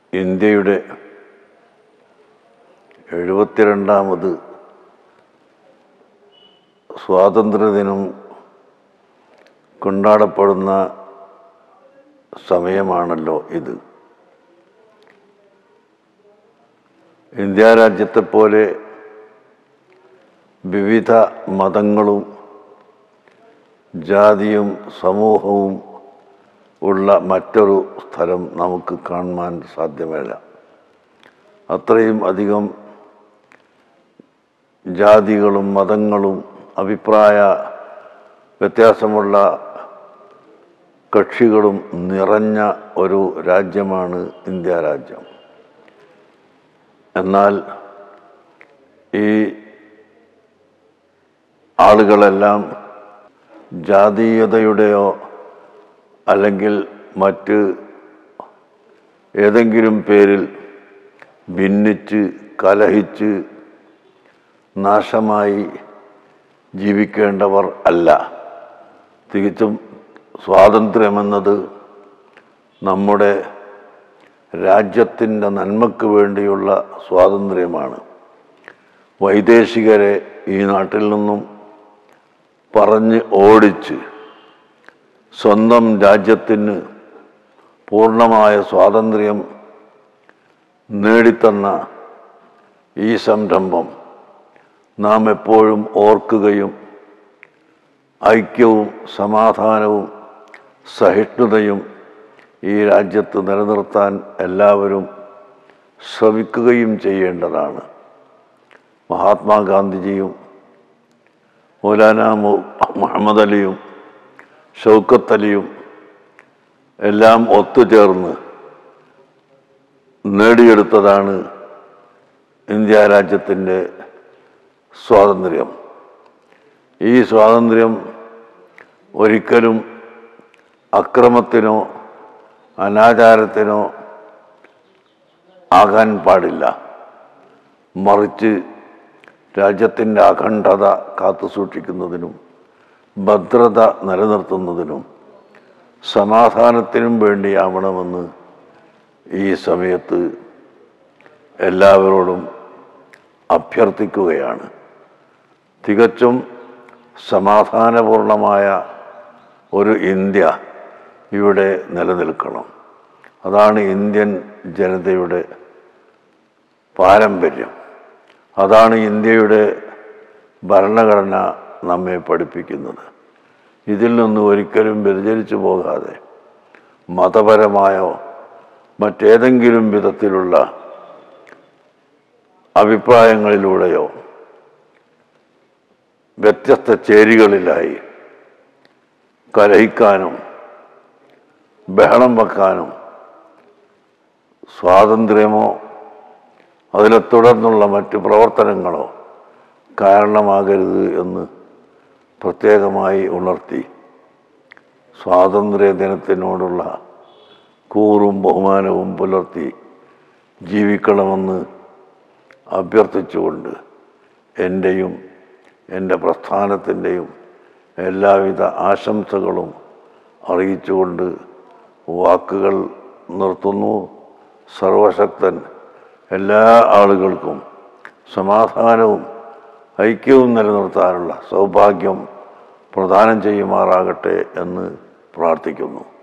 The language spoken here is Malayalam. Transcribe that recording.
ഇന്ത്യയുടെ എഴുപത്തിരണ്ടാമത് സ്വാതന്ത്ര്യദിനം കൊണ്ടാടപ്പെടുന്ന സമയമാണല്ലോ ഇത് ഇന്ത്യ രാജ്യത്തെപ്പോലെ വിവിധ മതങ്ങളും ജാതിയും സമൂഹവും ഉള്ള മറ്റൊരു സ്ഥലം നമുക്ക് കാണുവാൻ സാധ്യമല്ല അത്രയും അധികം ജാതികളും മതങ്ങളും അഭിപ്രായ വ്യത്യാസമുള്ള കക്ഷികളും നിറഞ്ഞ ഒരു രാജ്യമാണ് ഇന്ത്യ രാജ്യം എന്നാൽ ഈ ആളുകളെല്ലാം ജാതീയതയുടെയോ അല്ലെങ്കിൽ മറ്റ് ഏതെങ്കിലും പേരിൽ ഭിന്നിച്ച് കലഹിച്ച് നാശമായി ജീവിക്കേണ്ടവർ അല്ല തികച്ചും സ്വാതന്ത്ര്യമെന്നത് നമ്മുടെ രാജ്യത്തിൻ്റെ നന്മയ്ക്ക് വേണ്ടിയുള്ള സ്വാതന്ത്ര്യമാണ് വൈദേശികരെ ഈ നാട്ടിൽ നിന്നും പറഞ്ഞ് ഓടിച്ച് സ്വന്തം രാജ്യത്തിന് പൂർണ്ണമായ സ്വാതന്ത്ര്യം നേടിത്തന്ന ഈ സംരംഭം നാം എപ്പോഴും ഓർക്കുകയും ഐക്യവും സമാധാനവും സഹിഷ്ണുതയും ഈ രാജ്യത്ത് നിലനിർത്താൻ എല്ലാവരും ശ്രമിക്കുകയും ചെയ്യേണ്ടതാണ് മഹാത്മാഗാന്ധിജിയും മൗലാന മു- മുഹമ്മദ് അലിയും ഷൗക്കത്ത് അലിയും എല്ലാം ഒത്തുചേർന്ന് നേടിയെടുത്തതാണ് ഇന്ത്യ രാജ്യത്തിൻ്റെ സ്വാതന്ത്ര്യം ഈ സ്വാതന്ത്ര്യം ഒരിക്കലും അക്രമത്തിനോ അനാചാരത്തിനോ ആകാൻ പാടില്ല മറിച്ച് രാജ്യത്തിൻ്റെ അഖണ്ഡത കാത്തുസൂക്ഷിക്കുന്നതിനും ഭദ്രത നിലനിർത്തുന്നതിനും സമാധാനത്തിനും വേണ്ടിയാവണമെന്ന് ഈ സമയത്ത് എല്ലാവരോടും അഭ്യർത്ഥിക്കുകയാണ് തികച്ചും സമാധാനപൂർണമായ ഒരു ഇന്ത്യ ഇവിടെ നിലനിൽക്കണം അതാണ് ഇന്ത്യൻ ജനതയുടെ പാരമ്പര്യം അതാണ് ഇന്ത്യയുടെ ഭരണഘടന നമ്മെ പഠിപ്പിക്കുന്നത് ഇതിൽ നിന്ന് ഒരിക്കലും വ്യതിചലിച്ചു പോകാതെ മതപരമായോ മറ്റേതെങ്കിലും വിധത്തിലുള്ള അഭിപ്രായങ്ങളിലൂടെയോ വ്യത്യസ്ത ചേരികളിലായി കലഹിക്കാനും ബഹളം വെക്കാനും സ്വാതന്ത്ര്യമോ അതിനെ തുടർന്നുള്ള മറ്റ് പ്രവർത്തനങ്ങളോ കാരണമാകരുത് എന്ന് പ്രത്യേകമായി ഉണർത്തി സ്വാതന്ത്ര്യ ദിനത്തിനോടുള്ള കൂറും ബഹുമാനവും പുലർത്തി ജീവിക്കണമെന്ന് അഭ്യർത്ഥിച്ചുകൊണ്ട് എൻ്റെയും എൻ്റെ പ്രസ്ഥാനത്തിൻ്റെയും എല്ലാവിധ ആശംസകളും അറിയിച്ചുകൊണ്ട് വാക്കുകൾ നിർത്തുന്നു സർവശക്തൻ എല്ലാ ആളുകൾക്കും സമാധാനവും ഐക്യവും നിലനിർത്താനുള്ള സൗഭാഗ്യം പ്രദാനം ചെയ്യുമാറാകട്ടെ എന്ന് പ്രാർത്ഥിക്കുന്നു